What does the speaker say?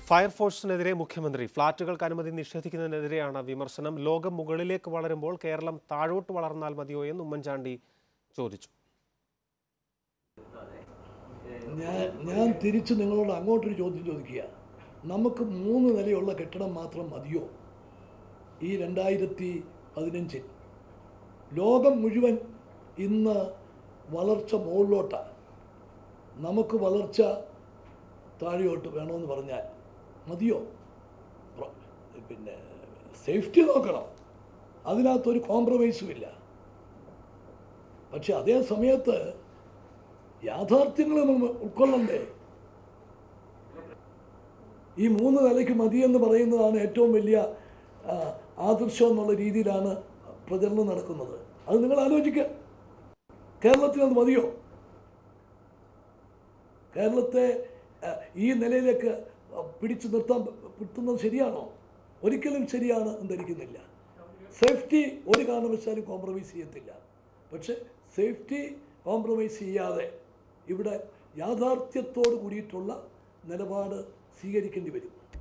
ഫയർഫോഴ്സിനെതിരെ മുഖ്യമന്ത്രി ഫ്ളാറ്റുകൾക്ക് അനുമതി നിഷേധിക്കുന്നതിനെതിരെയാണ് വിമർശനം ലോകം മുകളിലേക്ക് വളരുമ്പോൾ കേരളം താഴോട്ട് വളർന്നാൽ മതിയോ എന്ന് ഉമ്മൻചാണ്ടി ചോദിച്ചു ഞാൻ ഞാൻ തിരിച്ച് നിങ്ങളോട് അങ്ങോട്ടൊരു ചോദ്യം ചോദിക്കുക നമുക്ക് മൂന്ന് നിലയുള്ള കെട്ടിടം മാത്രം മതിയോ ഈ രണ്ടായിരത്തി പതിനഞ്ചിൽ ലോകം മുഴുവൻ ഇന്ന് വളർച്ച മുകളിലോട്ടാണ് നമുക്ക് വളർച്ച താഴെയോട്ട് വേണമെന്ന് പറഞ്ഞാൽ മതിയോ പ്ര- പിന്നെ സേഫ്റ്റി നോക്കണം അതിനകത്തൊരു കോംപ്രമൈസും ഇല്ല പക്ഷെ അതേ സമയത്ത് യാഥാർത്ഥ്യങ്ങൾ നമ്മൾ ഉൾക്കൊള്ളണ്ടേ ഈ മൂന്ന് നിലയ്ക്ക് മതിയെന്ന് പറയുന്നതാണ് ഏറ്റവും വലിയ ആ, ആദർശം എന്നുള്ള രീതിയിലാണ് പ്രചരണം നടക്കുന്നത് അത് നിങ്ങൾ ആലോചിക്കുക കേരളത്തിന് അത് മതിയോ കേരളത്തെ ആ, ഈ നിലയിലേക്ക് ആ, പിടിച്ചു നിർത്താൻ പറ്റുന്നത് ശരിയാണോ ഒരിക്കലും ശരിയാണ് എന്ന് ധരിക്കുന്നില്ല സേഫ്റ്റി ഒരു കാരണവശാലും കോംപ്രമൈസ് ചെയ്യത്തില്ല പക്ഷെ സേഫ്റ്റി കോംപ്രമൈസ് ചെയ്യാതെ ഇവിടെ യാഥാർത്ഥ്യത്തോട് കൂടിയിട്ടുള്ള നിലപാട് സ്വീകരിക്കേണ്ടി വരും